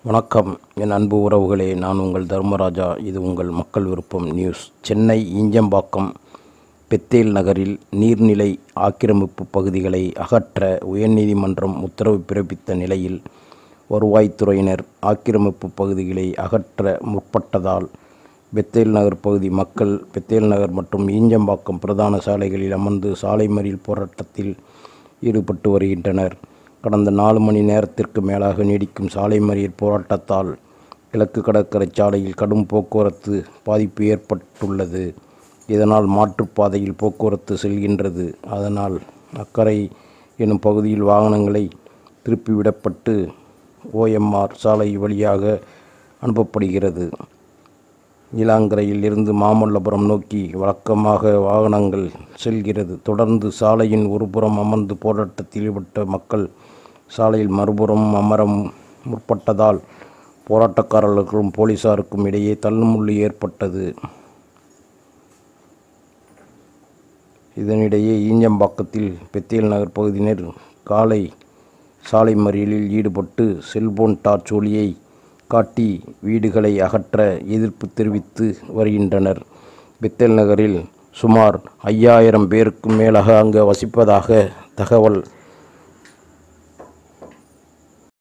வணக்கம் என் அன்பு உறவுகளே நான் உங்கள் தர்மராஜா இது உங்கள் மக்கள் விருப்பம் நியூஸ் சென்னை ஈஞ்சம்பாக்கம் பெத்தேல் நகரில் நீர்நிலை ஆக்கிரமிப்பு பகுதிகளை அகற்ற உயர்நீதிமன்றம் உத்தரவு பிறப்பித்த நிலையில் வருவாய்த்துறையினர் ஆக்கிரமிப்பு பகுதிகளை அகற்ற முற்பட்டதால் பெத்தேல் நகர் பகுதி மக்கள் பெத்தேல் நகர் மற்றும் ஈஞ்சம்பாக்கம் பிரதான சாலைகளில் அமர்ந்து சாலை மறியல் போராட்டத்தில் ஈடுபட்டு வருகின்றனர் கடந்த நாலு மணி நேரத்திற்கு மேலாக நீடிக்கும் சாலை மறியல் போராட்டத்தால் கிழக்கு கடற்கரை சாலையில் கடும் போக்குவரத்து பாதிப்பு ஏற்பட்டுள்ளது இதனால் மாற்றுப்பாதையில் போக்குவரத்து செல்கின்றது அதனால் அக்கரை எனும் பகுதியில் வாகனங்களை திருப்பிவிடப்பட்டு ஓஎம்ஆர் சாலை வழியாக அனுப்பப்படுகிறது நீலாங்கரையில் இருந்து மாமல்லபுரம் நோக்கி வழக்கமாக வாகனங்கள் செல்கிறது தொடர்ந்து சாலையின் ஒருபுறம் அமர்ந்து போராட்டத்தில் ஈடுபட்ட மக்கள் சாலையில் மறுபுறம் அமர முற்பட்டதால் போராட்டக்காரர்களுக்கும் போலீசாருக்கும் இடையே தள்ளுமுள்ளு ஏற்பட்டது இதனிடையே ஈஞ்சம்பாக்கத்தில் பெத்தேல் நகர் பகுதியினர் காலை சாலை மறியலில் ஈடுபட்டு செல்போன் டார்ச் ஒளியை காட்டி வீடுகளை அகற்ற எதிர்ப்பு தெரிவித்து வருகின்றனர் பெத்தேல் நகரில் சுமார் ஐயாயிரம் பேருக்கும் மேலாக அங்கு வசிப்பதாக தகவல்